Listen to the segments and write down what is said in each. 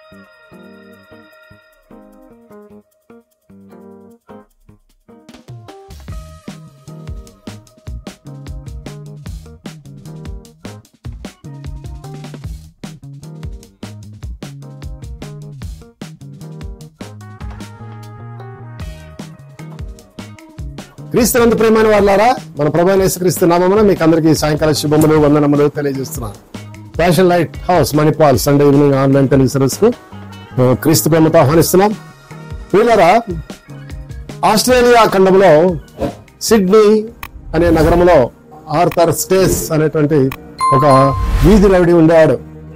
క్రీస్తునందు ప్రేమైన వాళ్ళారా మన ప్రభు యేసుక్రీస్తు నామమున మీకు అందరికీ సాయంకాల శుభములు వందనములు తెలియజేస్తున్నాను fashion light house Manipal Sunday evening online Telugu service కు ఆ, క్రీస్తు ప్రేమతో ఆహ్వానిస్తున్నాం వీళ్ళరా ఆస్ట్రేలియా ఖండంలో సిడ్నీ అనే నగరంలో ఆర్థర్ స్టేస్ అనేటువంటి ఒక వీధి రవిడి ఉండేవాడు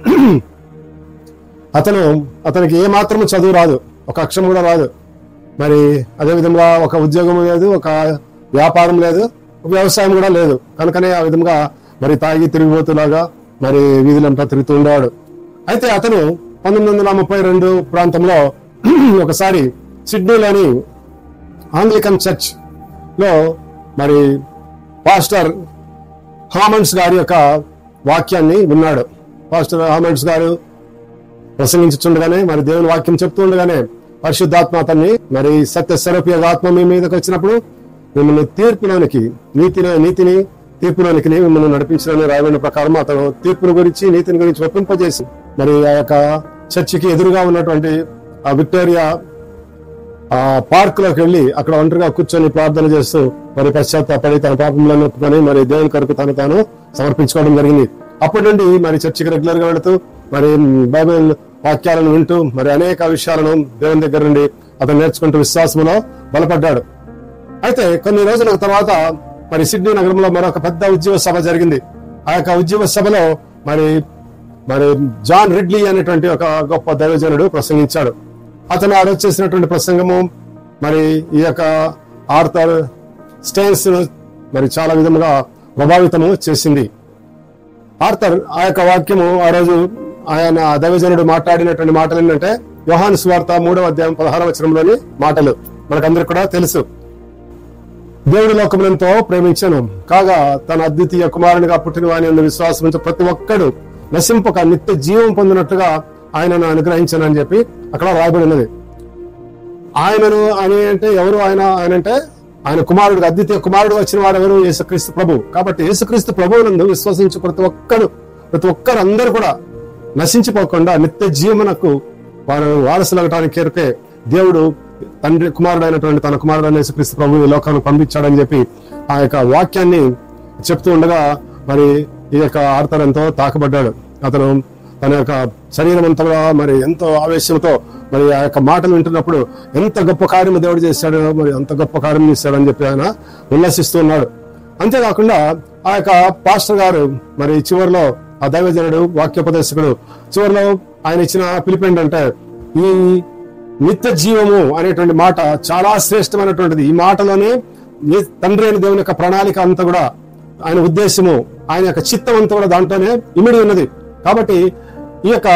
అతను అతనికి ఏ మాత్రం చదువు రాదు ఒక అక్షరం కూడా రాదు మరి అదే విధంగా ఒక ఉద్యోగం లేదు ఒక వ్యాపారం లేదు ఒక వ్యవసాయం కూడా లేదు కనుకనే ఆ విధంగా మరి తాగి తిరిగిపోతులాగా మరి వీధులంతా తిరుగుతూ ఉండేవాడు అయితే అతను పంతొమ్మిది వందల ముప్పై రెండు ప్రాంతంలో ఒకసారి సిడ్నీలోని ఆంగ్లికన్ చర్చ్ లో మరి పాస్టర్ హామన్స్ గారి యొక్క వాక్యాన్ని విన్నాడు పాస్టర్ హామన్స్ గారు ప్రసంగించుండగానే మరి దేవుని వాక్యం చెప్తూ ఉండగానే పరిశుద్ధాత్మ అతన్ని మరి సత్య స్వరూప ఆత్మ మీ మీదకి వచ్చినప్పుడు మిమ్మల్ని తీర్పులోనికి నీతిని నీతిని తీర్పులోనికి మిమ్మల్ని నడిపించడానికి రాయబడిన ప్రకారం అతను తీర్పుని గురించి నీతిని గురించి ఒప్పింపజేసి మరి ఆ యొక్క చర్చికి ఎదురుగా ఉన్నటువంటి ఆ విక్టోరియా ఆ పార్క్ లోకి వెళ్లి అక్కడ ఒంటరిగా కూర్చొని ప్రార్థన చేస్తూ మరి పశ్చాత్తాపడి తన పాపంలో ఒప్పుకొని మరి దేవుని కొరకు తను తాను సమర్పించుకోవడం జరిగింది అప్పటి నుండి మరి చర్చికి రెగ్యులర్ గా వెళుతూ మరి బైబిల్ వాక్యాలను వింటూ మరి అనేక విషయాలను దేవుని దగ్గర నుండి అతను నేర్చుకుంటూ విశ్వాసంలో బలపడ్డాడు అయితే కొన్ని రోజుల తర్వాత మరి సిడ్నీ నగరంలో మరొక పెద్ద ఉద్యోగ సభ జరిగింది ఆ యొక్క ఉద్యోగ సభలో మరి మరి జాన్ రిడ్లీ అనేటువంటి ఒక గొప్ప దైవజనుడు ప్రసంగించాడు అతను ఆ రోజు చేసినటువంటి ప్రసంగము మరి ఈ యొక్క ఆర్థర్ స్టేన్స్ మరి చాలా విధముగా ప్రభావితము చేసింది ఆర్థర్ ఆ యొక్క వాక్యము ఆ రోజు ఆయన ఆ దైవజనుడు మాట్లాడినటువంటి మాటలు ఏంటంటే యోహాను స్వార్త మూడవ అధ్యాయం పదహారవ వచనంలోని మాటలు మనకందరికి కూడా తెలుసు దేవుడి లోకములంతో ప్రేమించను కాగా తన అద్వితీయ కుమారునిగా పుట్టిన వాని యందు విశ్వాసం ఉంచు ప్రతి ఒక్కడు నశింపక నిత్య జీవం పొందినట్టుగా ఆయనను అనుగ్రహించనని చెప్పి అక్కడ రాయబడి ఉన్నది ఆయనను అని అంటే ఎవరు ఆయన ఆయన అంటే ఆయన కుమారుడు అద్వితీయ కుమారుడు వచ్చిన వాడు ఎవరు యేసుక్రీస్తు ప్రభు కాబట్టి యేసుక్రీస్తు ప్రభువునందు విశ్వసించు ప్రతి ఒక్కడు ప్రతి ఒక్కరు అందరూ కూడా నశించిపోకుండా నిత్య జీవనకు వారు వారసులగటానికి కేరికే దేవుడు తండ్రి కుమారుడు అయినటువంటి తన కుమారుడు అయిన యేసుక్రీస్తు ప్రభు ఈ లోకాన్ని పంపించాడని చెప్పి ఆ యొక్క వాక్యాన్ని చెప్తూ ఉండగా మరి ఈ యొక్క ఆర్తర్ ఎంతో తాకబడ్డాడు అతను తన యొక్క శరీరం అంతా కూడా మరి ఎంతో ఆవేశంతో మరి ఆ యొక్క మాటలు వింటున్నప్పుడు ఎంత గొప్ప కార్యం దేవుడు చేశాడో మరి అంత గొప్ప కార్యం చేశాడని చెప్పి ఆయన ఉల్లాసిస్తూ ఉన్నాడు అంతేకాకుండా ఆ యొక్క పాస్టర్ గారు మరి చివరిలో ఆ దైవజనుడు వాక్యోపదేశకుడు చివరిలో ఆయన ఇచ్చిన పిలుపు ఏంటంటే ఈ నిత్య జీవము అనేటువంటి మాట చాలా శ్రేష్టమైనటువంటిది ఈ మాటలోనే ఈ తండ్రి అయిన దేవుని యొక్క ప్రణాళిక అంతా కూడా ఆయన ఉద్దేశము ఆయన యొక్క చిత్తం అంతా కూడా దాంట్లోనే ఇమిడి ఉన్నది కాబట్టి ఈ యొక్క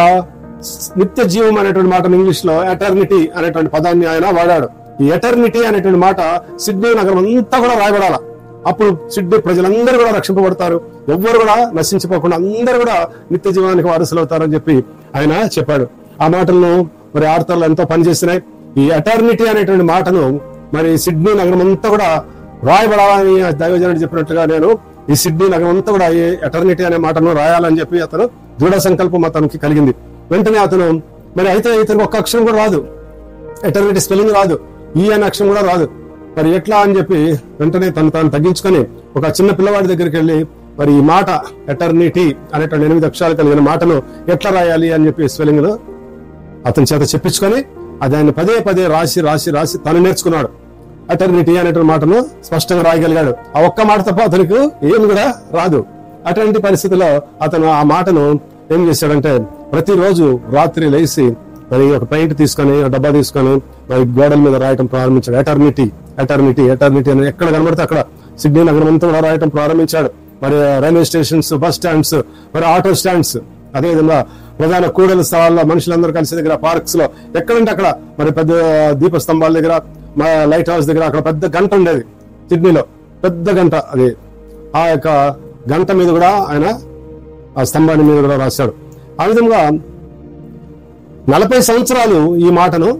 నిత్య జీవం అనేటువంటి మాట ఇంగ్లీష్ లో ఎటర్నిటీ అనేటువంటి పదాన్ని ఆయన వాడాడు ఈ ఎటర్నిటీ అనేటువంటి మాట సిడ్నీ నగరం అంతా కూడా రాయబడాల అప్పుడు సిడ్నీ ప్రజలందరూ కూడా రక్షింపబడతారు ఎవ్వరు కూడా నశించిపోకుండా అందరూ కూడా నిత్య జీవానికి వారసులు అవుతారని చెప్పి ఆయన చెప్పాడు ఆ మాటలను మరి ఆర్తర్లు ఎంతో పనిచేస్తున్నాయి ఈ ఎటర్నిటీ అనేటువంటి మాటను మరి సిడ్నీ నగరం అంతా కూడా రాయబడాలని ఆ దైవజనుడు చెప్పినట్టుగా నేను ఈ సిడ్నీ నగరం అంతా కూడా ఈ ఎటర్నిటీ అనే మాటను రాయాలని చెప్పి అతను దృఢ సంకల్పం అతనికి కలిగింది వెంటనే అతను మరి అయితే ఇతనికి ఒక్క అక్షరం కూడా రాదు ఎటర్నిటీ స్పెల్లింగ్ రాదు ఈ అనే అక్షరం కూడా రాదు మరి ఎట్లా అని చెప్పి వెంటనే తను తాను తగ్గించుకొని ఒక చిన్న పిల్లవాడి దగ్గరికి వెళ్ళి మరి ఈ మాట ఎటర్నిటీ అనేటువంటి ఎనిమిది అక్షరాలు కలిగిన మాటను ఎట్లా రాయాలి అని చెప్పి స్పెల్లింగ్ లో అతని చేత చెప్పించుకొని అది ఆయన పదే పదే రాసి రాసి రాసి తను నేర్చుకున్నాడు అటర్నిటీ అనేటువంటి మాటను స్పష్టంగా రాయగలిగాడు ఆ ఒక్క మాట తప్ప అతనికి ఏమి కూడా రాదు అటువంటి పరిస్థితిలో అతను ఆ మాటను ఏం చేశాడంటే ప్రతిరోజు రాత్రి లేచి మరి ఒక పెయింట్ తీసుకొని ఒక డబ్బా తీసుకొని మరి గోడల మీద రాయటం ప్రారంభించాడు ఎటర్నిటీ ఎటర్నిటీ ఎటర్నిటీ అని ఎక్కడ కనబడితే అక్కడ సిడ్నీ నగరం అంతా కూడా రాయటం ప్రారంభించాడు మరి రైల్వే స్టేషన్స్ బస్ స్టాండ్స్ మరి ఆటో స్టాండ్స్ అదేవిధంగా ప్రధాన కూడల స్థలాల్లో మనుషులందరూ కలిసి దగ్గర పార్క్స్ లో ఎక్కడంటే అక్కడ మరి పెద్ద దీప స్తంభాల దగ్గర మా లైట్ హౌస్ దగ్గర అక్కడ పెద్ద గంట ఉండేది సిడ్నీలో పెద్ద గంట అది ఆ యొక్క గంట మీద కూడా ఆయన ఆ స్తంభాన్ని మీద కూడా రాశాడు ఆ విధంగా నలభై సంవత్సరాలు ఈ మాటను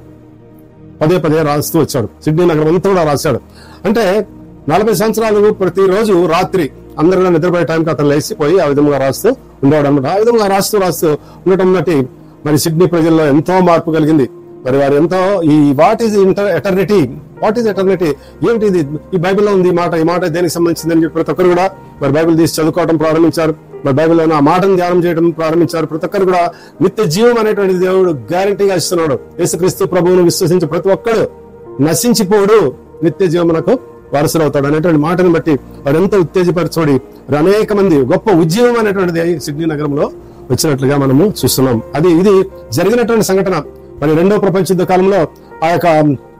పదే పదే రాస్తూ వచ్చాడు సిడ్నీ నగరం అంతా కూడా రాశాడు అంటే నలభై సంవత్సరాలు ప్రతిరోజు రాత్రి అందరూ కూడా నిద్రపోయే టైంకి అతను లేచి పోయి ఆ విధంగా రాస్తూ ఉండేవాడు అనమాట ఆ విధంగా రాస్తూ రాస్తూ ఉండటం బట్టి మరి సిడ్నీ ప్రజల్లో ఎంతో మార్పు కలిగింది మరి వారు ఎంతో ఈ what is inter eternity what is eternity ఏమిటి ఇది ఈ బైబిల్లో ఉంది ఈ మాట ఈ మాట దేనికి సంబంధించింది అని చెప్పి ప్రతి ఒక్కరు కూడా మరి బైబిల్ తీసి చదువుకోవడం ప్రారంభించారు మరి బైబిల్లో ఉన్న ఆ మాటను ధ్యానం చేయడం ప్రారంభించారు ప్రతి ఒక్కరు కూడా నిత్య జీవం అనేటువంటి దేవుడు గ్యారంటీగా ఇస్తున్నాడు యేసుక్రీస్తు ప్రభువును విశ్వసించి ప్రతి ఒక్కడు నశించిపోడు నిత్య జీవమునకు వారసులవుతాడు అనేటువంటి మాటను బట్టి వారు ఎంత ఉత్తేజపరచబడి మరి అనేక మంది గొప్ప ఉద్యమం అనేటువంటిది సిడ్నీ నగరంలో వచ్చినట్లుగా మనము చూస్తున్నాం అది ఇది జరిగినటువంటి సంఘటన మరి రెండో ప్రపంచ యుద్ధ కాలంలో ఆ యొక్క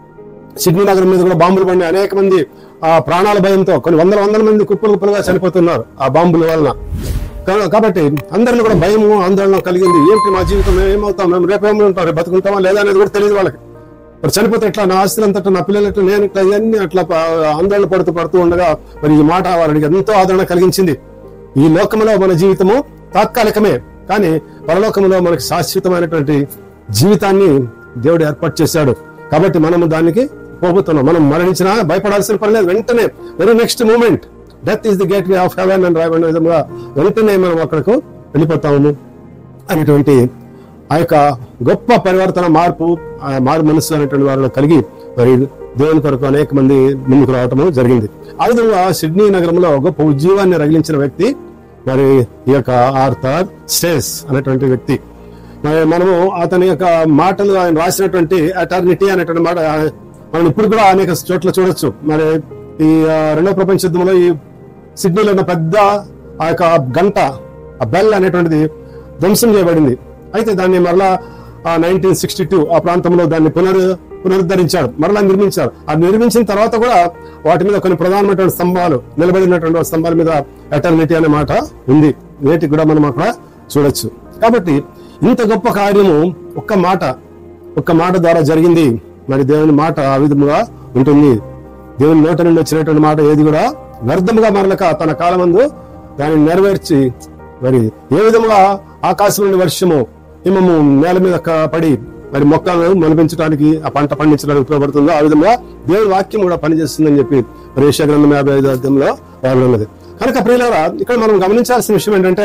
సిడ్నీ నగరం మీద కూడా బాంబులు పడి అనేక మంది ఆ ప్రాణాల భయంతో కొన్ని వందల వందల మంది కుప్పలు కుప్పలుగా చనిపోతున్నారు ఆ బాంబుల వలన కా- కాబట్టి అందరిని కూడా భయము ఆందోళన కలిగింది ఏంటి మా జీవితం మేము ఏమవుతాం మేము రేపేమో ఉంటాం రేపు బతుకుంటామా లేదా అనేది కూడా తెలియదు వాళ్ళకి మరి చనిపోతే ఎట్లా నా ఆస్తులు అంతటా నా పిల్లలు ఎట్లా నేను ఇట్లా ఇవన్నీ అట్లా ప- ఆందోళన పడుతూ పడుతూ ఉండగా మరి ఈ మాట వారికి ఎంతో ఆదరణ కలిగించింది ఈ లోకంలో మన జీవితము తాత్కాలికమే కానీ పరలోకంలో మనకి శాశ్వతమైనటువంటి జీవితాన్ని దేవుడు ఏర్పాటు చేశాడు కాబట్టి మనము దానికి పోబోతున్నాం మనం మరణించినా భయపడాల్సిన పని లేదు వెంటనే very next moment death is the gateway of heaven అని రాయబడిన విధంగా వెంటనే మనం అక్కడకు వెళ్ళిపోతాము అనేటువంటి ఆ యొక్క గొప్ప పరివర్తన మార్పు ఆ మారు మనస్సు అనేటువంటి వారిలో కలిగి మరి దేవుని కొరకు అనేక మంది ముందుకు రావటం జరిగింది ఆ విధంగా సిడ్నీ నగరంలో గొప్ప ఉద్యోగాన్ని రగిలించిన వ్యక్తి మరి ఈ యొక్క ఆర్థర్ స్టేస్ అనేటువంటి వ్యక్తి మరి మనము అతని యొక్క మాటలు ఆయన రాసినటువంటి అటర్నిటీ అనేటువంటి మాట ఆ, మనం ఇప్పుడు కూడా అనేక చోట్ల చూడొచ్చు మరి ఈ ఆ, రెండవ ప్రపంచ యుద్ధంలో ఈ సిడ్నీలో ఉన్న పెద్ద ఆ యొక్క గంట ఆ బెల్ అనేటువంటిది ధ్వంసం చేయబడింది అయితే దాన్ని మరలా నైన్టీన్ సిక్స్టీ టూ ఆ ప్రాంతంలో దాన్ని పునరు పునరుద్ధరించారు మరలా నిర్మించారు ఆ నిర్మించిన తర్వాత కూడా వాటి మీద కొన్ని ప్రధానమైనటువంటి స్తంభాలు నిలబడినటువంటి స్తంభాల మీద ఎటర్నిటీ అనే మాట ఉంది నేటికి కూడా మనం అక్కడ చూడొచ్చు కాబట్టి ఇంత గొప్ప కార్యము ఒక్క మాట ఒక్క మాట ద్వారా జరిగింది మరి దేవుని మాట ఆ విధముగా ఉంటుంది దేవుని నోట నుండి వచ్చినటువంటి మాట ఏది కూడా వ్యర్థముగా మరలక తన కాలమందు దాన్ని నెరవేర్చి మరి ఏ విధముగా ఆకాశం నుండి వర్షము హిమము నేల మీద క- పడి మరి మొక్కలను మనిపించడానికి ఆ పంట పండించడానికి ఉపయోగపడుతుందో ఆ విధంగా దేవుని వాక్యం కూడా పనిచేస్తుందని చెప్పి మరి ఏషియా గ్రంథం యాభై ఐదు అధ్యాయంలో రాయబడి ఉన్నది కనుక ప్రియులారా ఇక్కడ మనం గమనించాల్సిన విషయం ఏంటంటే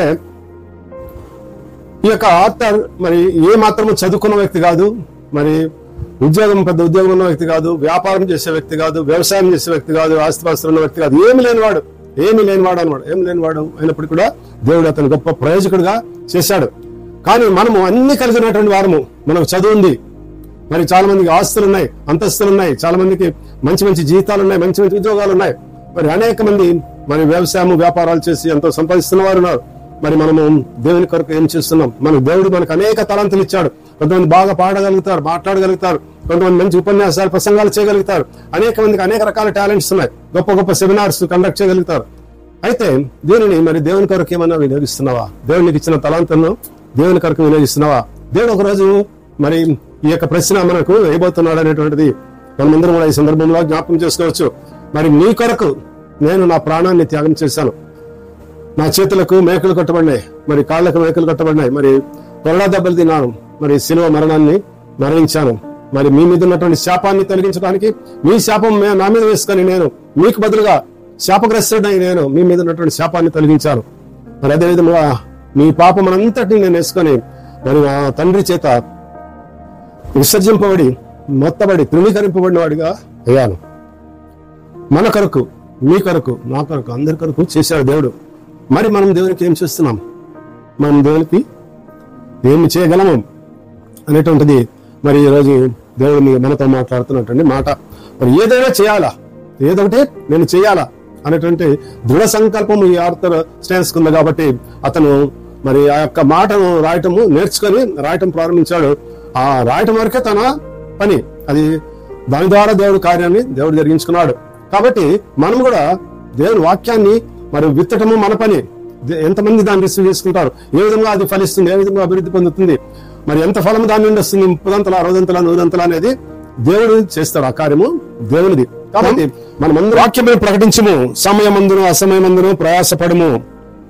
ఈ యొక్క ఆర్థర్ మరి ఏ మాత్రము చదువుకున్న వ్యక్తి కాదు మరి ఉద్యోగం పెద్ద ఉద్యోగం ఉన్న వ్యక్తి కాదు వ్యాపారం చేసే వ్యక్తి కాదు వ్యవసాయం చేసే వ్యక్తి కాదు ఆస్తిపాస్తులు ఉన్న వ్యక్తి కాదు ఏమి లేనివాడు ఏమి లేనివాడు అనమాట ఏమి లేనివాడు అయినప్పటికీ కూడా దేవుడు అతను గొప్ప ప్రయోజకుడుగా చేశాడు కానీ మనము అన్ని కలిగినటువంటి వారము మనకు చదువు ఉంది మరి చాలా మందికి ఆస్తులు ఉన్నాయి అంతస్తులు ఉన్నాయి చాలా మందికి మంచి మంచి జీతాలు ఉన్నాయి మంచి మంచి ఉద్యోగాలు ఉన్నాయి మరి అనేక మంది మరి వ్యవసాయం వ్యాపారాలు చేసి ఎంతో సంపాదిస్తున్న వారు ఉన్నారు మరి మనము దేవుని కొరకు ఏం చేస్తున్నాం మన దేవుడు మనకు అనేక తలంతులు ఇచ్చాడు కొంతమంది బాగా పాడగలుగుతారు మాట్లాడగలుగుతారు కొంతమంది మంచి ఉపన్యాసాలు ప్రసంగాలు చేయగలుగుతారు అనేక మందికి అనేక రకాల టాలెంట్స్ ఉన్నాయి గొప్ప గొప్ప సెమినార్స్ కండక్ట్ చేయగలుగుతారు అయితే దీనిని మరి దేవుని కొరకు ఏమన్నా వినియోగిస్తున్నావా దేవునికి ఇచ్చిన తలాంతను దేవుని కొరకు వినియోగిస్తున్నావా దేవుడు ఒక రోజు మరి ఈ యొక్క ప్రశ్న మనకు వేయబోతున్నాడు అనేటువంటిది మనమందరం కూడా ఈ సందర్భంలో జ్ఞాపకం చేసుకోవచ్చు మరి నీ కొరకు నేను నా ప్రాణాన్ని త్యాగం చేశాను నా చేతులకు మేకలు కట్టబడినాయి మరి కాళ్ళకు మేకలు కట్టబడినాయి మరి కొరడా దెబ్బలు తిన్నాను మరి శిలువ మరణాన్ని మరణించాను మరి మీ మీద ఉన్నటువంటి శాపాన్ని తొలగించడానికి మీ శాపం మే- నా మీద వేసుకొని నేను మీకు బదులుగా శాపగ్రస్తుడై నేను మీ మీద ఉన్నటువంటి శాపాన్ని తొలగించాను మరి అదేవిధంగా మీ పాపం అంతటిని నేను వేసుకొని మరి నా తండ్రి చేత విసర్జింపబడి మొత్తబడి తృణీకరింపబడిన వాడిగా అయ్యాను మన కొరకు మీ కొరకు నా కొరకు అందరి కొరకు చేశాడు దేవుడు మరి మనం దేవునికి ఏం చేస్తున్నాం మనం దేవునికి ఏమి చేయగలము అనేటువంటిది మరి ఈరోజు దేవుడు మీ మనతో మాట్లాడుతున్నటువంటి మాట మరి ఏదైనా చేయాలా ఏదొకటి నేను చేయాలా అనేటువంటి దృఢ సంకల్పం ఈ ఆర్థర్ స్టేన్స్ ఉంది కాబట్టి అతను మరి ఆ యొక్క మాటను రాయటము నేర్చుకొని రాయటం ప్రారంభించాడు ఆ రాయటం వరకే తన పని అది దాని ద్వారా దేవుడు కార్యాన్ని దేవుడు జరిగించుకున్నాడు కాబట్టి మనం కూడా దేవుని వాక్యాన్ని మరి విత్తటము మన పని దే- ఎంతమంది దాన్ని రిసీవ్ చేసుకుంటారు ఏ విధంగా అది ఫలిస్తుంది ఏ విధంగా అభివృద్ధి పొందుతుంది మరి ఎంత ఫలం దాని నుండి వస్తుంది ముప్పదంతల అరవదంతల నూరంతల అనేది దేవుడు చేస్తాడు ఆ కార్యము దేవునిది కాబట్టి మనమందరం వాక్యమే ప్రకటించము సమయమందును అసమయమందును ప్రయాసపడము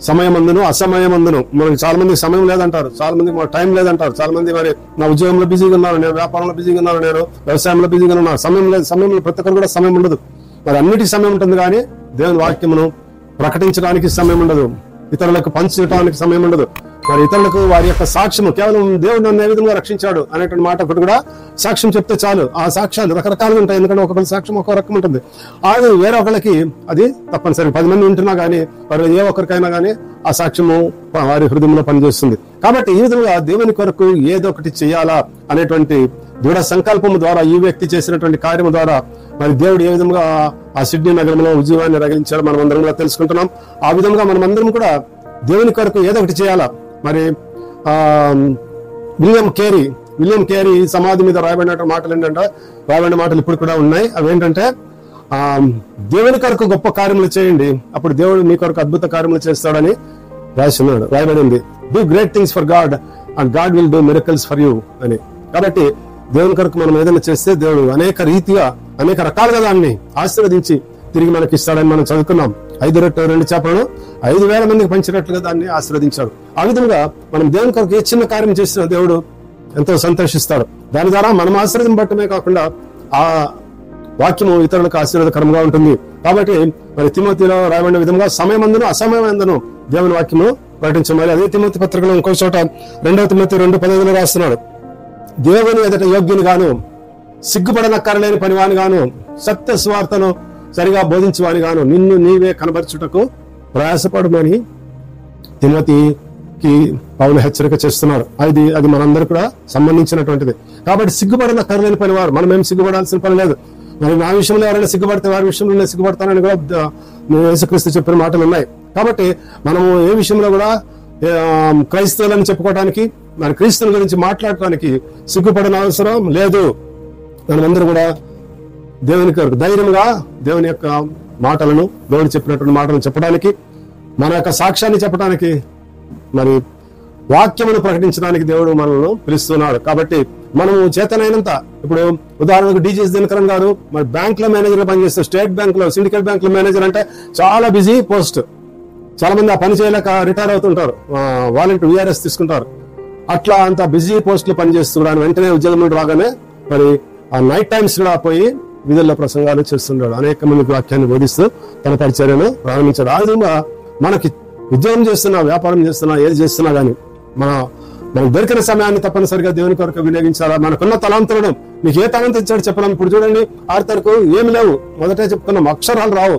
సమయమందును అసమయమందును మనకి చాలా మంది సమయం లేదంటారు చాలా మంది మా టైం లేదంటారు చాలా మంది మరి నా ఉద్యోగంలో బిజీగా ఉన్నాను నేను వ్యాపారంలో బిజీగా ఉన్నాను నేను వ్యవసాయంలో బిజీగా ఉన్నాను సమయం లేదు సమయంలో ప్రతి ఒక్కరు కూడా సమయం ఉండదు మరి అన్నిటికీ సమయం ఉంటుంది కానీ దేవుని వాక్యమును ప్రకటించడానికి సమయం ఉండదు ఇతరులకు పంచడానికి సమయం ఉండదు మరి ఇతరులకు వారి యొక్క సాక్ష్యము కేవలం దేవుడు నన్ను ఏ విధంగా రక్షించాడు అనేటువంటి మాట ఒకటి కూడా సాక్ష్యం చెప్తే చాలు ఆ సాక్ష్యాలు రకరకాలుగా ఉంటాయి ఎందుకంటే ఒక్కొక్కరి సాక్ష్యం ఒక్కో రకం ఉంటుంది అది వేరే ఒకళ్ళకి అది తప్పనిసరి పది మంది ఉంటున్నా గానీ వారు ఏ ఒక్కరికైనా గానీ ఆ సాక్ష్యము వారి హృదయంలో పనిచేస్తుంది కాబట్టి ఈ విధంగా దేవుని కొరకు ఏదో ఒకటి చేయాలా అనేటువంటి దృఢ సంకల్పము ద్వారా ఈ వ్యక్తి చేసినటువంటి కార్యము ద్వారా మరి దేవుడు ఏ విధంగా ఆ సిడ్నీ నగరంలో ఉద్యోగాన్ని రగిలించాడో మనం అందరం కూడా తెలుసుకుంటున్నాం ఆ విధంగా మనం అందరం కూడా దేవుని కొరకు ఏదో ఒకటి చేయాలా మరి ఆ విలియం కేరీ విలియం కేరీ సమాధి మీద రాయబడిన మాటలు ఏంటంటే రాయబడిన మాటలు ఇప్పుడు కూడా ఉన్నాయి అవి ఏంటంటే ఆ దేవుని కొరకు గొప్ప కార్యములు చేయండి అప్పుడు దేవుడు మీ కొరకు అద్భుత కార్యములు చేస్తాడని రాస్తున్నాడు రాయబడింది do great things for God and God will do miracles for you అని కాబట్టి దేవుని కొరకు మనం ఏదైనా చేస్తే దేవుడు అనేక రీతిగా అనేక రకాలుగా దాన్ని ఆశీర్వదించి తిరిగి మనకి ఇస్తాడని మనం చదువుకున్నాం ఐదు రెట్టు రెండు చేపలను ఐదు వేల మందికి పంచినట్లుగా దాన్ని ఆశీర్వదించాడు ఆ విధంగా మనం దేవుని కొరకు ఏ చిన్న కార్యం చేసిన దేవుడు ఎంతో సంతోషిస్తాడు దాని ద్వారా మనం ఆశీర్వదం పట్టమే కాకుండా ఆ వాక్యము ఇతరులకు ఆశీర్వాదకరంగా ఉంటుంది కాబట్టి మరి తిమోతిలో రాయబడిన విధంగా సమయమందును అసమయమందును దేవుని వాక్యము ప్రకటించమని అదే తిమోతి పత్రికలో ఇంకో చోట రెండవ తిమోతి రెండు పదవిలో రాస్తున్నాడు దేవుని ఎదుట యోగ్యుని గాను సిగ్గుపడనక్కరలేని పనివాని గాను సత్య స్వార్థను సరిగా బోధించువాని గాను నిన్ను నీవే కనబరచుటకు ప్రయాసపడమని తిమోతికి పౌలు హెచ్చరిక చేస్తున్నారు అది అది మనందరూ కూడా సంబంధించినటువంటిది కాబట్టి సిగ్గుపడిన కరలేని పని వారు మనం ఏం సిగ్గుపడాల్సిన పని లేదు మరి నా విషయంలో ఎవరైనా సిగ్గుపడితే వారి విషయంలో నేను సిగ్గుపడతానని కూడా ద- నేను యేసుక్రీస్తు చెప్పిన మాటలు ఉన్నాయి కాబట్టి మనము ఏ విషయంలో కూడా ఏ, ఆ, క్రైస్తవులని చెప్పుకోవడానికి మరి క్రీస్తుల గురించి మాట్లాడటానికి సిగ్గుపడిన అవసరం లేదు మనమందరూ కూడా దేవుని కొరకు ధైర్యంగా దేవుని యొక్క మాటలను దేవుడు చెప్పినటువంటి మాటలను చెప్పడానికి మన యొక్క సాక్ష్యాన్ని చెప్పడానికి మరి వాక్యమును ప్రకటించడానికి దేవుడు మనల్ని పిలుస్తున్నాడు కాబట్టి మనము చేతనైనంత ఇప్పుడు ఉదాహరణకు డీజీఎస్ దినకరన్ గారు మరి బ్యాంక్ లో మేనేజర్ గా పనిచేస్తారు స్టేట్ బ్యాంక్ లో సిండికేట్ బ్యాంక్ లో మేనేజర్ అంటే చాలా బిజీ పోస్ట్ చాలా మంది ఆ పని చేయలేక రిటైర్ అవుతుంటారు వాలంటీర్ విఆర్ఎస్ తీసుకుంటారు అట్లా అంత బిజీ పోస్ట్ లో పనిచేస్తున్నాడు వెంటనే ఉద్యోగం నుండి రాగానే మరి ఆ నైట్ టైమ్స్ కూడా పోయి విధుల్లో ప్రసంగాలు చేస్తున్నాడు అనేక మందికి వాక్యాన్ని బోధిస్తూ తన పరిచర్యను ప్రారంభించాడు ఆ విధంగా మనకి ఉద్యోగం చేస్తున్నా వ్యాపారం చేస్తున్నా ఏది చేస్తున్నా గానీ మన మనకు దొరికిన సమయాన్ని తప్పనిసరిగా దేవుని కొరకు వినియోగించాలా మనకున్న తలాంతులను మీకు ఏ తలంత ఇచ్చాడు చెప్పడం ఇప్పుడు చూడండి ఆర్తరకు ఏమి లేవు మొదటే చెప్పుకున్నాం అక్షరాలు రావు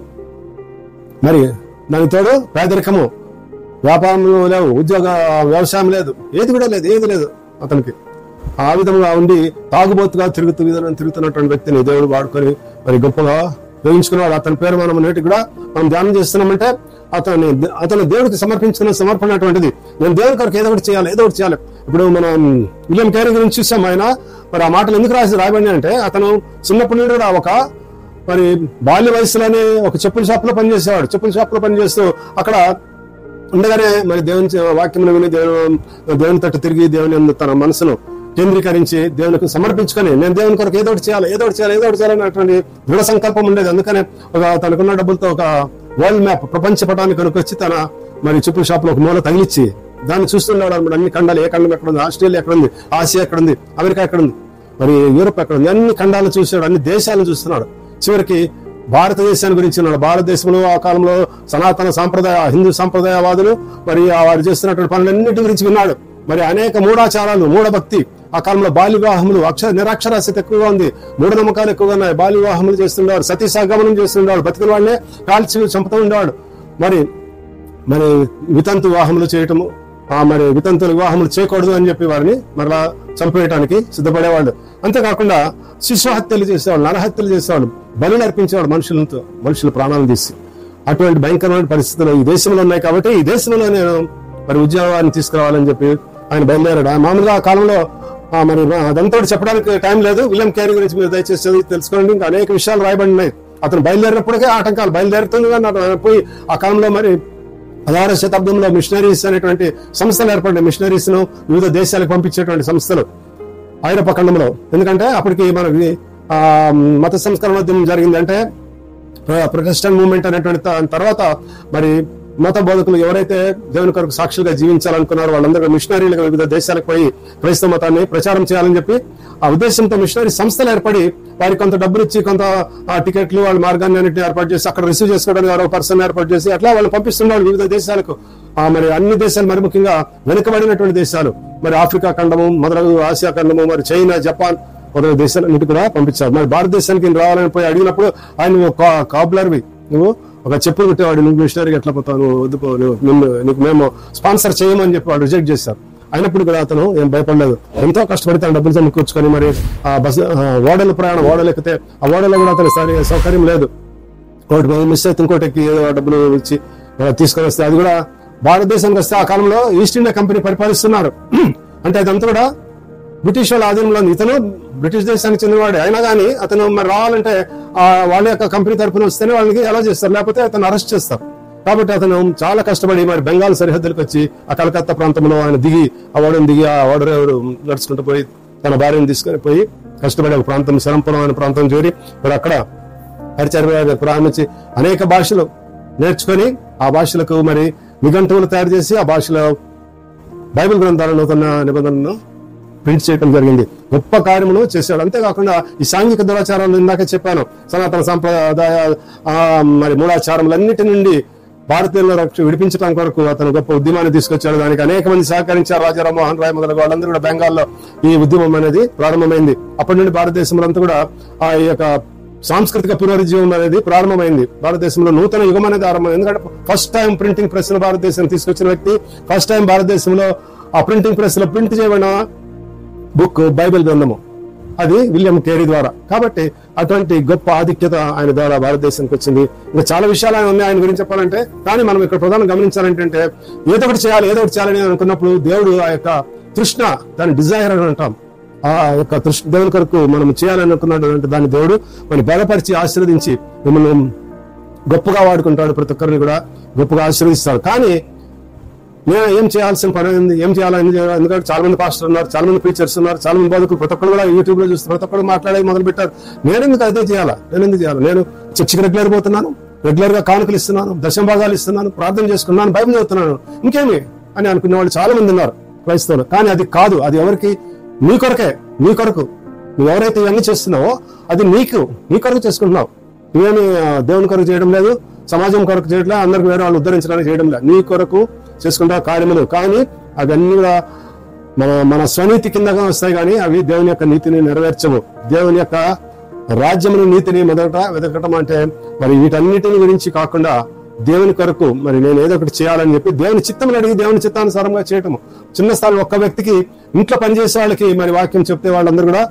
మరి దాని తోడు పేదరికము వ్యాపారం లేవు ఉద్యోగ వ్యవసాయం లేదు ఏది కూడా లేదు ఏది లేదు అతనికి ఆ విధంగా ఉండి తాగుబోతుగా తిరుగుతూ విధానం తిరుగుతున్నటువంటి వ్యక్తిని దేవుడు వాడుకొని మరి గొప్పగా ఉపయోగించుకున్నాడు అతని పేరు మనం నేటికి కూడా మనం ధ్యానం చేస్తున్నామంటే అతని అతను దేవుడికి సమర్పించుకున్న సమర్పణ అటువంటిది నేను దేవుడి కొరకు ఏదో ఒకటి చేయాలి ఏదో ఒకటి చేయాలి ఇప్పుడు మనం విలియం కేరీ గురించి చూసాం ఆయన మరి ఆ మాటలు ఎందుకు రాసి రాయబడి అంటే అతను చిన్నప్పటి నుండి కూడా ఒక మరి బాల్య వయసులోనే ఒక చెప్పుల షాప్ లో పనిచేసేవాడు చెప్పుల షాప్ లో పనిచేస్తూ అక్కడ ఉండగానే మరి దేవుని చే- వాక్యమును విని దేవుని దేవుని తట్టు తిరిగి దేవుని యందు తన మనసును కేంద్రీకరించి దేవునికి సమర్పించుకొని నేను దేవుని కొరకు ఏదో ఒకటి చేయాలి ఏదో ఒకటి చేయాలి ఏదో ఒకటి చేయాలనేటువంటి దృఢ సంకల్పం ఉండేది అందుకనే ఒక తనకున్న డబ్బులతో ఒక వరల్డ్ మ్యాప్ ప్రపంచ పటాన్ని కొనుక్కొచ్చి తన మరి చెప్పుల షాప్ లో ఒక మూల తగిలిచ్చి దాన్ని చూస్తున్నాడు అనమాట అన్ని ఖండాలు ఏ ఖండం ఎక్కడ ఉంది ఆస్ట్రేలియా ఎక్కడ ఉంది ఆసియా ఎక్కడ ఉంది అమెరికా ఎక్కడ ఉంది మరి యూరోప్ ఎక్కడ ఉంది అన్ని ఖండాలు చూసాడు అన్ని దేశాలను చూస్తున్నాడు చివరికి భారతదేశాన్ని గురించి ఉన్నాడు భారతదేశంలో ఆ కాలంలో సనాతన సాంప్రదాయ హిందూ సాంప్రదాయవాదులు మరి ఆ వారు చేస్తున్నటువంటి పనులన్నిటి గురించి విన్నాడు మరి అనేక మూఢాచారాలు మూఢభక్తి ఆ కాలంలో బాల్య వివాహములు అక్షర నిరాక్షరాస్యత ఎక్కువగా ఉంది మూఢనమ్మకాలు ఎక్కువగా ఉన్నాయి బాల్య వివాహములు చేస్తుండేవాడు సతీ సహగమనం చేస్తుండేవాడు బతికిన వాళ్ళనే కాల్చి చంపుతూ ఉండేవాడు మరి మరి వితంతు వివాహములు చేయటము ఆ మరి వితంతుల వివాహములు చేయకూడదు అని చెప్పి వారిని మరలా చంపేయడానికి సిద్ధపడేవాళ్ళు అంతేకాకుండా శిశు హత్యలు చేసేవాళ్ళు నరహత్యలు చేసేవాళ్ళు బలి అర్పించేవాడు మనుషులతో మనుషుల ప్రాణాలను తీసి అటువంటి భయంకరమైన పరిస్థితులు ఈ దేశంలో ఉన్నాయి కాబట్టి ఈ దేశంలో నేను మరి ఉద్యోగాన్ని తీసుకురావాలని చెప్పి ఆయన బయలుదేరాడు ఆ మామూలుగా ఆ కాలంలో ఆ మరి అదంతా చెప్పడానికి టైం లేదు విలియం క్యారీ గురించి మీరు దయచేసి చదివి తెలుసుకోండి ఇంకా అనేక విషయాలు రాయబడి ఉన్నాయి అతను బయలుదేరినప్పటికే ఆటంకాలు బయలుదేరుతుంది కానీ అతను పోయి ఆ కాలంలో మరి పదహారవ శతాబ్దంలో మిషనరీస్ అనేటువంటి సంస్థలు ఏర్పడినాయి మిషనరీస్ ను వివిధ దేశాలకు పంపించేటువంటి సంస్థలు ఐరోపా ఖండంలో ఎందుకంటే అప్పటికి మనకి ఆ మత సంస్కరణోద్యమం జరిగింది అంటే ప్రొటెస్టెంట్ మూవ్మెంట్ అనేటువంటి త- తర్వాత మరి మత బోధకులు ఎవరైతే దేవుని కొరకు సాక్షులుగా జీవించాలనుకున్నారో వాళ్ళందరూ మిషనరీలుగా వివిధ దేశాలకు పోయి క్రైస్తవ మతాన్ని ప్రచారం చేయాలని చెప్పి ఆ ఉద్దేశంతో మిషనరీ సంస్థలు ఏర్పడి వారికి కొంత డబ్బులు ఇచ్చి కొంత ఆ టికెట్లు వాళ్ళ మార్గాన్ని అన్నింటినీ ఏర్పాటు చేసి అక్కడ రిసీవ్ చేసుకోవడానికి ఎవరో పర్సన్ ఏర్పాటు చేసి అట్లా వాళ్ళు పంపిస్తున్నారు వివిధ దేశాలకు ఆ మరి అన్ని దేశాలు మరి ముఖ్యంగా వెనుకబడినటువంటి దేశాలు మరి ఆఫ్రికా ఖండము మొదలగు ఆసియా ఖండము మరి చైనా జపాన్ మొదలగు దేశాలన్నిటి కూడా పంపించారు మరి భారతదేశానికి ఈయన రావాలని పోయి అడిగినప్పుడు ఆయన నువ్వు కా- కాబ్లర్వి నువ్వు ఒక చెప్పులు కుట్టేవాడు నువ్వు మిషనరీకి ఎట్లా పోతావు నువ్వు వద్దు పో, నువ్వు నిన్ను నీకు మేము స్పాన్సర్ చేయమని చెప్పి వాడు రిజెక్ట్ చేశారు అయినప్పుడు కూడా అతను ఏం భయపడలేదు ఎంతో కష్టపడి తన డబ్బులు సమకూర్చుకొని మరి ఆ బస్సు ఆ ఓడల ప్రయాణం ఓడలు ఎక్కితే ఆ ఓడలో కూడా అతని సరి సౌకర్యం లేదు ఒకటి మనం మిస్ అయితే ఇంకోటి ఎక్కి ఏదో డబ్బులు ఇచ్చి ఆ, తీసుకొని వస్తే అది కూడా భారతదేశానికి వస్తే ఆ కాలంలో ఈస్ట్ ఇండియా కంపెనీ పరిపాలిస్తున్నారు అంటే అదంతా కూడా బ్రిటిష్ వాళ్ళ ఆధీనంలో ఉంది ఇతను బ్రిటిష్ దేశానికి చెందినవాడే అయినా కానీ అతను మరి రావాలంటే ఆ వాళ్ళ యొక్క కంపెనీ తరపున వస్తేనే వాళ్ళకి ఎలా చేస్తారు లేకపోతే అతను అరెస్ట్ చేస్తారు కాబట్టి అతను చాలా కష్టపడి మరి బెంగాల్ సరిహద్దులకు వచ్చి ఆ కలకత్తా ప్రాంతంలో ఆయన దిగి ఆ ఓడను దిగి ఆ ఓడరేవుడు నడుచుకుంటూ పోయి తన భార్యను తీసుకొని పోయి కష్టపడి ఒక ప్రాంతం శరంపురం అనే ప్రాంతం చేరి మరి అక్కడ పరిచయం ప్రారంభించి అనేక భాషలు నేర్చుకొని ఆ భాషలకు మరి నిఘంటువులు తయారు చేసి ఆ భాషలో బైబిల్ గ్రంథాల నూతన నిబంధనను ప్రింట్ చేయడం జరిగింది గొప్ప కార్యమును చేశాడు అంతేకాకుండా ఈ సాంఘిక దురాచారాలు ఇందాక చెప్పాను సనాతన సంప్రదాయ ఆ, మరి మూఢాచారములన్నిటి నుండి భారతీయులను రక్ష విడిపించడం కొరకు అతను గొప్ప ఉద్యమాన్ని తీసుకొచ్చాడు దానికి అనేక మంది సహకరించారు రాజా రామ్మోహన్ రాయ్ మొదలగు వాళ్ళందరూ కూడా బెంగాల్లో ఈ ఉద్యమం అనేది ప్రారంభమైంది అప్పటి నుండి భారతదేశంలో అంతా కూడా ఆ యొక్క సాంస్కృతిక పునరుజ్జీవం అనేది ప్రారంభమైంది భారతదేశంలో నూతన యుగం అనేది ఆరంభమైంది ఎందుకంటే ఫస్ట్ టైం ప్రింటింగ్ ప్రెస్ భారతదేశం తీసుకొచ్చిన వ్యక్తి ఫస్ట్ టైం భారతదేశంలో ఆ ప్రింటింగ్ ప్రెస్ లో ప్రింట్ చేయబడిన బుక్ బైబిల్ గ్రంథము అది విలియం కేరీ ద్వారా కాబట్టి అటువంటి గొప్ప ఆధిక్యత ఆయన ద్వారా భారతదేశానికి వచ్చింది ఇంకా చాలా విషయాలు ఆయన ఉన్నాయి ఆయన గురించి చెప్పాలంటే కానీ మనం ఇక్కడ ప్రధానం గమనించాలంటే ఏదో ఒకటి చేయాలి ఏదో ఒకటి చేయాలని అనుకున్నప్పుడు దేవుడు ఆ యొక్క తృష్ణ దాని డిజైర్ అని అంటాం ఆ యొక్క తృష్ణ దేవుని కొరకు మనం చేయాలని అనుకున్నటువంటి దాన్ని దేవుడు మనం బలపరిచి ఆశీర్వదించి మిమ్మల్ని గొప్పగా వాడుకుంటాడు ప్రతి ఒక్కరిని కూడా గొప్పగా ఆశీర్వదిస్తాడు కానీ నేను ఏం చేయాల్సిన పని ఉంది ఏం చేయాలి ఏం చేయాలి ఎందుకంటే చాలా మంది పాస్టర్ ఉన్నారు చాలా మంది టీచర్స్ ఉన్నారు చాలా మంది బోధకులు ప్రతి ఒక్కరు కూడా యూట్యూబ్ లో చూస్తారు ప్రతి ఒక్కరు మాట్లాడేది మొదలు పెట్టారు నేను ఎందుకు అదే చేయాలా నేను ఎందుకు చేయాలి నేను చర్చికి రెగ్యులర్ పోతున్నాను రెగ్యులర్ గా కానుకలు ఇస్తున్నాను దశం భాగాలు ఇస్తున్నాను ప్రార్థన చేసుకున్నాను బైబిల్ చదువుతున్నాను ఇంకేమి అని అనుకునే వాళ్ళు చాలా మంది ఉన్నారు క్రైస్తవులు కానీ అది కాదు అది ఎవరికి నీ కొరకే నీ కొరకు నువ్వు ఎవరైతే ఇవన్నీ చేస్తున్నావో అది నీకు నీ కొరకు చేసుకుంటున్నావు నువ్వేమి ఆ, దేవుని కొరకు చేయడం లేదు సమాజం కొరకు చేయట్లే అందరికి వేరే వాళ్ళు ఉద్ధరించడానికి చేయడం లేదు నీ కొరకు చేసుకుంటా కార్యములు కానీ అవన్నీ కూడా మన మన స్వనీతి కిందగా వస్తాయి కానీ అవి దేవుని యొక్క నీతిని నెరవేర్చవు దేవుని యొక్క రాజ్యమును నీతిని మొదట వెతకటం అంటే మరి వీటన్నిటిని గురించి కాకుండా దేవుని కొరకు మరి నేను ఏదో ఒకటి చేయాలని చెప్పి దేవుని చిత్తం అడిగి దేవుని చిత్తానుసారంగా చేయటము చిన్న స్థాయిలో ఒక్క వ్యక్తికి ఇంట్లో పనిచేసే వాళ్ళకి మరి వాక్యం చెప్తే వాళ్ళందరూ కూడా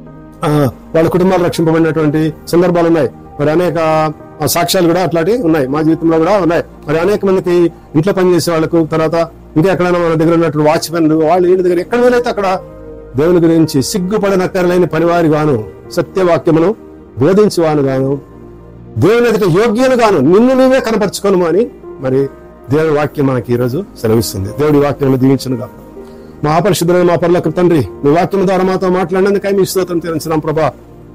ఆ, వాళ్ళ కుటుంబాలు రక్షింపబడినటువంటి సందర్భాలు ఉన్నాయి మరి అనేక ఆ, సాక్ష్యాలు కూడా అట్లాంటివి ఉన్నాయి మా జీవితంలో కూడా ఉన్నాయి మరి అనేక మందికి ఇంట్లో పనిచేసే వాళ్ళకు తర్వాత ఇంకా ఎక్కడైనా మన దగ్గర ఉన్నటువంటి వాచ్మెన్లు వాళ్ళు వీళ్ళ దగ్గర ఎక్కడ వెళ్ళైతే అక్కడ దేవుని గురించి సిగ్గుపడనక్కరలేని పనివారి గాను సత్యవాక్యమును బోధించి వాను గాను దేవుని ఎదుట యోగ్యులు గాను నిన్ను నువ్వే కనపరుచుకోను అని మరి దేవుని వాక్యం మనకి ఈ రోజు సెలవిస్తుంది దేవుడి వాక్యం దీవించనుగా మా పరిశుద్ధులైన మా పర్లకు తండ్రి మీ వాక్యం ద్వారా మాతో మాట్లాడినందుకై మీ స్తోత్రం తీరించినాం ప్రభా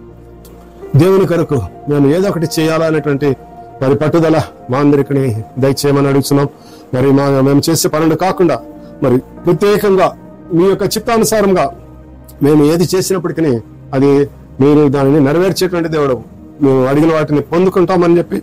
దేవుని కొరకు మేము ఏదో ఒకటి చేయాలనేటువంటి మరి పట్టుదల మా అందరికి దయచేయమని అడుగుతున్నాం మరి మా మేము చేసే పనులు కాకుండా మరి ప్రత్యేకంగా మీ యొక్క చిత్తానుసారంగా మేము ఏది చేసినప్పటికీ అది మీరు దానిని నెరవేర్చేటువంటి దేవుడు మేము అడిగిన వాటిని పొందుకుంటామని చెప్పి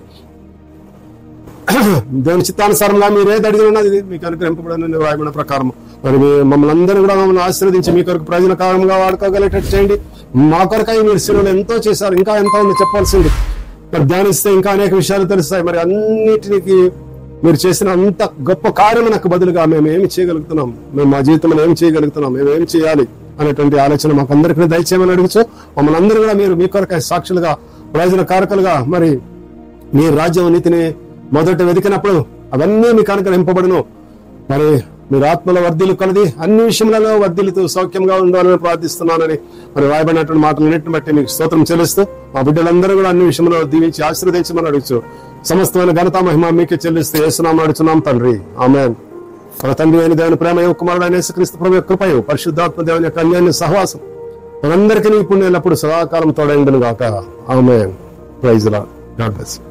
దేవుని చిత్తానుసారంగా మీరు ఏది అడిగినా అది మీకు అనుగ్రహింపబడని రాయబడిన ప్రకారం మరి మీ మమ్మల్ని అందరూ కూడా మమ్మల్ని ఆశీర్వదించి మీ కొరకు ప్రయోజనకరంగా వాడుకోగలిగేటట్టు చేయండి మా కొరకై మీరు సిరువులు ఎంతో చేశారు ఇంకా ఎంతో ఉంది చెప్పాల్సింది మరి ధ్యానిస్తే ఇంకా అనేక విషయాలు తెలుస్తాయి మరి అన్నిటికి మీరు చేసిన అంత గొప్ప కార్యమునకు బదులుగా మేము ఏమి చేయగలుగుతున్నాం మేము మా జీవితంలో ఏమి చేయగలుగుతున్నాం మేము ఏం చేయాలి అనేటువంటి ఆలోచన మాకు అందరికీ దయచేయమని అడుగుచు మమ్మల్ని అందరూ కూడా మీరు మీ కొరకై సాక్షులుగా ప్రయోజన కారకులుగా మరి మీ రాజ్యం నీతిని మొదట వెతికినప్పుడు అవన్నీ మీకు అనుగ్రహింపబడును మరి మీరు ఆత్మలో వర్ధిల్లు కొలది అన్ని విషయములలో వర్ధిల్లుతూ సౌఖ్యంగా ఉండాలని ప్రార్థిస్తున్నానని మరి రాయబడినటువంటి మాటలన్నింటిని బట్టి మీకు స్తోత్రం చెల్లిస్తూ మా బిడ్డలందరూ కూడా అన్ని విషయంలో దీవించి ఆశీర్వదించమని అడుగుచు సమస్తమైన ఘనత మహిమ మీకే చెల్లిస్తూ ఏసునామం అడుచున్నాం తండ్రి ఆమె మన తండ్రి అయిన దేవుని ప్రేమ కుమారుడు అయిన యేసుక్రీస్తు ప్రభు యొక్క కృపయు పరిశుద్ధాత్మ దేవుని యొక్క అన్యాన్ని సహవాసం మనందరికీ ఇప్పుడు ఎల్లప్పుడు సదాకాలం తోడైండును గాక ఆమె ప్రైజ్ లా గాడ్ బ్లెస్